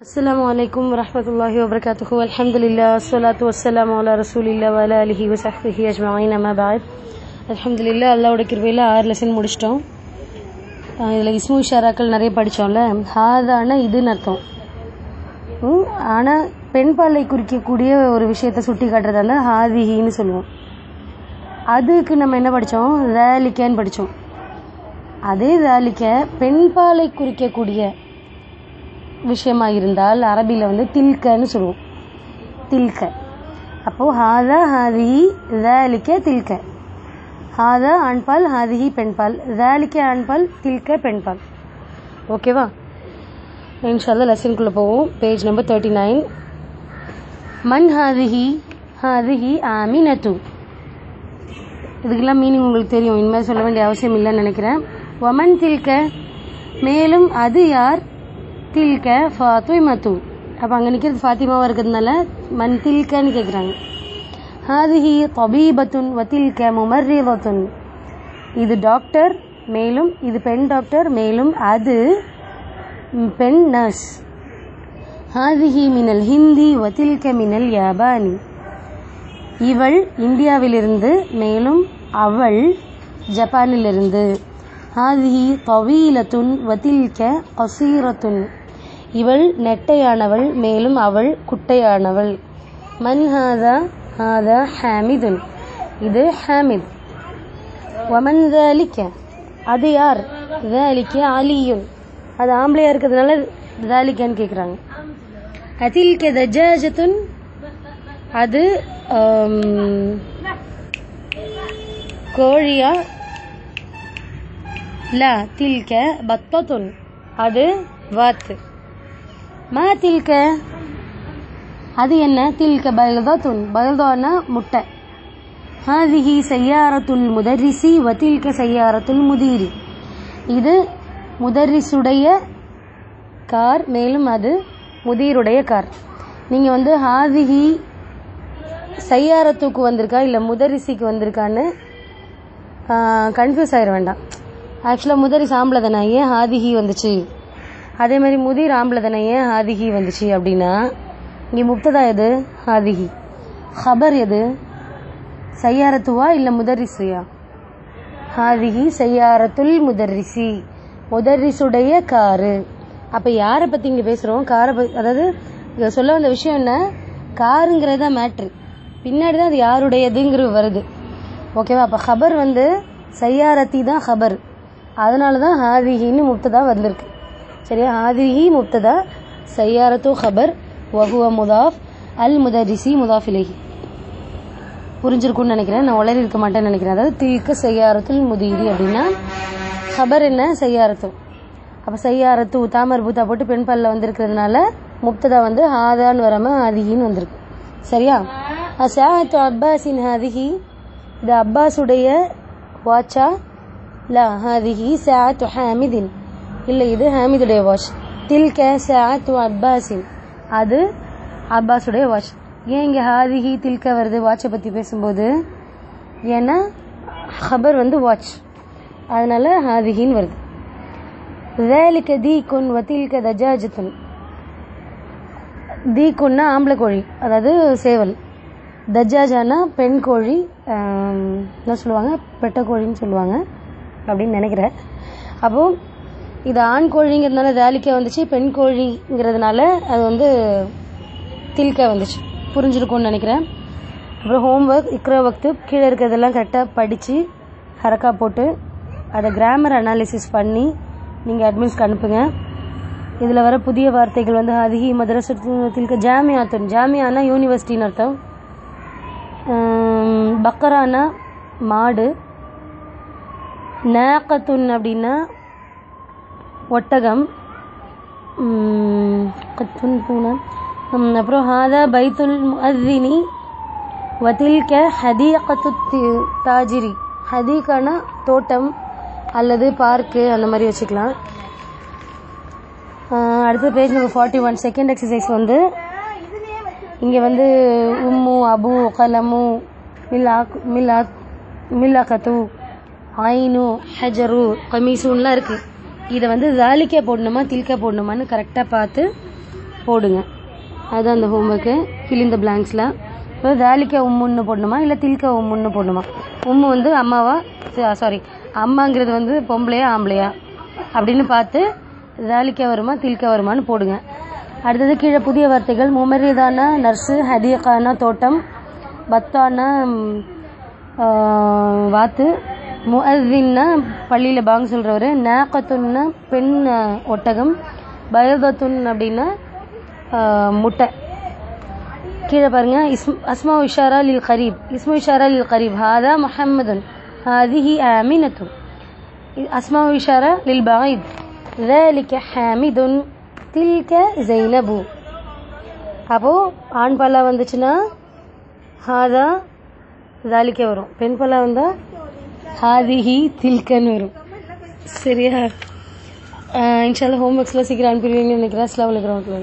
السلام عليكم ورحمة الله وبركاته الحمد لله والصلاة والسلام على رسول الله وعلى آله وصحبه أجمعين أما بعد الحمد لله அல்லாவோட கிருபையில் ஆறு லெசன் முடிச்சிட்டோம் இதில் இஸ்மு இஷாராக்கள் நிறைய படித்தோம்ல ஹாதான இதுன்னு அர்த்தம் ஆனால் பெண் பாலை குறிக்கக்கூடிய ஒரு விஷயத்தை சுட்டி காட்டுறதால ஹாதிஹின்னு சொல்லுவோம் அதுக்கு நம்ம என்ன படித்தோம் வேலிக்கன்னு படித்தோம் அதே வேலிக்க பெண் பாலை குறிக்கக்கூடிய விஷயமா இருந்தால் அரபியில் வந்து தில்கன்னு சொல்லுவோம் தில்க அப்போது ஹாதா ஹாதிஹி வேலிக்க தில்க ஹாதா ஆண்பால் ஹாதிஹி பெண்பால் வேலிக்க ஆண்பால் தில்க பெண்பால் ஓகேவா இன்ஷால்லா லெசனுக்குள்ளே போவோம் பேஜ் நம்பர் தேர்ட்டி நைன் மன் ஹாதிஹி ஹாதிஹி ஆமினத்து இதுக்கெல்லாம் மீனிங் உங்களுக்கு தெரியும் இனிமேல் சொல்ல வேண்டிய அவசியம் இல்லைன்னு நினைக்கிறேன் ஒமன் தில்க மேலும் அது யார் தில்க ஃபாத்திமத்து அப்போ அங்கே நிற்கிறது ஃபாத்திமாவாக இருக்கிறதுனால மன் தில்கன்னு கேட்குறாங்க ஹாதிஹி தபீபத்துன் வத்தில்க முமர்ரிவத்துன் இது டாக்டர் மேலும் இது பெண் டாக்டர் மேலும் அது ம், பெண் நர்ஸ் ஹாதிஹி மினல் ஹிந்தி வத்தில்க மினல் யாபானி இவள் இந்தியாவிலிருந்து மேலும் அவள் ஜப்பானிலிருந்து ஹாதிஹி தவீலத்துன் வதில்க கசீரத்துன் இவள் நெட்டையானவள் மேலும் அவள் குட்டையானவள் மன் ஹாதா ஹாதா ஹாமிதுன் இது ஹாமித் வமன் ذلك அது யார் ذلك அலியுன் அது ஆம்பளையா இருக்கிறதுனால ذلكன்னு கேட்குறாங்க அதில்க தஜாஜத்துன் அது ஆம், கோழியா லா தில்க பத்தத்துன் அது வாத்து மா தில்க அது என்ன தில்க பல்தத்துன் பல்தானா முட்டை ஹாதிஹி சையாரத்துல் முதரிசி வதில்க சையாரத்துல் முதீரி இது முதரிசுடைய கார் மேலும் அது முதீருடைய கார் நீங்கள் வந்து ஹாதிஹி சையாரத்துக்கு வந்திருக்கா இல்லை முதரிசிக்கு வந்திருக்கான்னு கன்ஃபியூஸ் ஆயிட வேண்டாம் ஆக்சுவலாக முதரிஸ் ஆம்பளை தானே ஏன் ஹாதிஹி வந்துச்சு அதே மாதிரி முதிர் ஆம்பளை தானே ஏன் ஹாதிஹி வந்துச்சு அப்படின்னா இங்கே முப்ததா எது ஹாதிஹி ஹபர் எது சையாரத்துவா இல்லை முதரிசுயா ஹாதிஹி சையாரத்துல் முதரிசி முதரிசுடைய காரு அப்போ யாரை பற்றி இங்கே பேசுகிறோம் காரை பற்றி அதாவது இங்க சொல்ல வந்த விஷயம் என்ன காருங்கிறது தான் மேட்ரு பின்னாடி தான் அது யாருடையதுங்கிறது வருது ஓகேவா அப்போ ஹபர் வந்து சையாரத்தி தான் ஹபர் அதனால தான் ஹாதிஹின்னு முப்ததா வந்திருக்கு சரியா ஹாதிஹி முப்ததா சையாரத்து ஹபர் வஹுவ முதாஃப் அல் முதரிசி முதாஃப் இலைஹி புரிஞ்சிருக்கும்னு நினைக்கிறேன் நான் உளறி இருக்க மாட்டேன்னு நினைக்கிறேன் அதாவது தில்க செய்யாரத்துல் முதீரி அப்படின்னா ஹபர் என்ன செய்யாரத்து அப்போ செய்யாரத்து தாமர் பூத்தா போட்டு பெண் பல்ல வந்திருக்கிறதுனால முப்ததா வந்து ஹாதான்னு வராமல் ஹாதிஹின்னு வந்திருக்கு சரியா அசாத்து அப்பாஸின் ஹாதிஹி இது அப்பாஸுடைய வாட்சா லா ஹாதிஹி சாத்து ஹாமிதின் இல்லை இது ஹாமிதுடைய வாட்ச் தில்க சாத்து அப்பாஸின் அது அப்பாஸுடைய வாட்ச் ஏன் இங்கே ஹாதிஹி தில்க வருது வாட்சை பற்றி பேசும்போது ஏன்னா ஹபர் வந்து வாட்ச் அதனால ஹாதிஹின்னு வருது ذلك ديك وتلك دجاجة தீக்குன்னா ஆம்பளை கோழி அதாவது சேவல் தஜாஜானா பெண் கோழி ஆம், என்ன சொல்லுவாங்க பெட்ட கோழின்னு சொல்லுவாங்க அப்படின்னு நினைக்கிறேன் அப்போது இது ஆண் கோழிங்கிறதுனால தாலிக்கா வந்துச்சு பெண் கோழிங்கிறதுனால அது வந்து தில்கா வந்துச்சு புரிஞ்சிருக்கும்னு நினைக்கிறேன் அப்புறம் ஹோம்ஒர்க் இக்ரோ வக்து கீழே இருக்கிறதெல்லாம் கரெக்டாக படித்து ஹரக்கா போட்டு அதை கிராமர் அனாலிசிஸ் பண்ணி நீங்கள் அட்மின்ஸ்க்கு அனுப்புங்க இதில் வர புதிய வார்த்தைகள் வந்து அதிகி மதரசத்து தில்க ஜாமியாத்துன் ஜாமியானா யூனிவர்சிட்டின்னு அர்த்தம் ஆம், பக்கரானா மாடு நாக்கத்துன் அப்படின்னா ஒட்டகம் ம், கத்துன் பூனை ம், அப்புறம் ஹாதா பைத்துல் முஅத்தினி வதில்க ஹதீகத்து தி- தாஜிரி ஹதீகானா தோட்டம் அல்லது பார்க்கு அந்த மாதிரி வச்சுக்கலாம் ஆஹ் அடுத்த page number forty one second exercise வந்து இங்கே வந்து உம்மு அபு கலமு மில்லாக் மில்லாக் மில்லாக்கத்து ஐனு ஹஜரு கமீசுன்லாம் இருக்குது இதை வந்து தாலிக்கா போடணுமா தில்கா போடணுமான்னு கரெக்டாக பார்த்து போடுங்க அதுதான் அந்த ஹோம்ஒர்க்கு ஃபில் இந்த பிளாங்க்ஸில் இப்போ தாலிக்கா உம்முன்னு போடணுமா இல்லை தில்கா உம்முன்னு போடணுமா உம்மு வந்து அம்மாவா சாரி அம்மாங்கிறது வந்து பொம்பளையா ஆம்பளையா அப்படின்னு பார்த்து தாலிக்கா வருமா தில்கா வருமான்னு போடுங்க அடுத்தது கீழே புதிய வார்த்தைகள் முமரிதான நர்ஸு ஹதீகானா தோட்டம் பத்தானா ம், ஆஹ், வாத்து முஅத்தின்னா பள்ளியில் பாங்க சொல்கிறவர் நாக்கத்துன்னா பெண் ஆஹ், ஒட்டகம் பயோதத்துன் அப்படின்னா ஆஹ், முட்டை கீழே பாருங்க இஸ்ம் அஸ்மா இஷாரா லில் கரீப் இஸ்மு இஷாரா லில் கரீப் ஹாதா முஹம்மதுன் ஹாதிஹி ஆமினத்துன் அஸ்மா இஷாரா லில் பஈத் ذلك حامد تلك زينب அப்போ ஆண் பல்லா வந்துச்சுன்னா ஹாதா தாலிக்க வரும் பெண் பல்லா வந்தா ஹாதிஹி தில்கன்னு வரும் சரியா இன்ஷால்லா ஹோம் ஒர்க்ஸ்லாம் சீக்கிரம் அனுப்பிடுவீங்கன்னு நினைக்கிறேன் அஸ்லாம் வலைக்கம்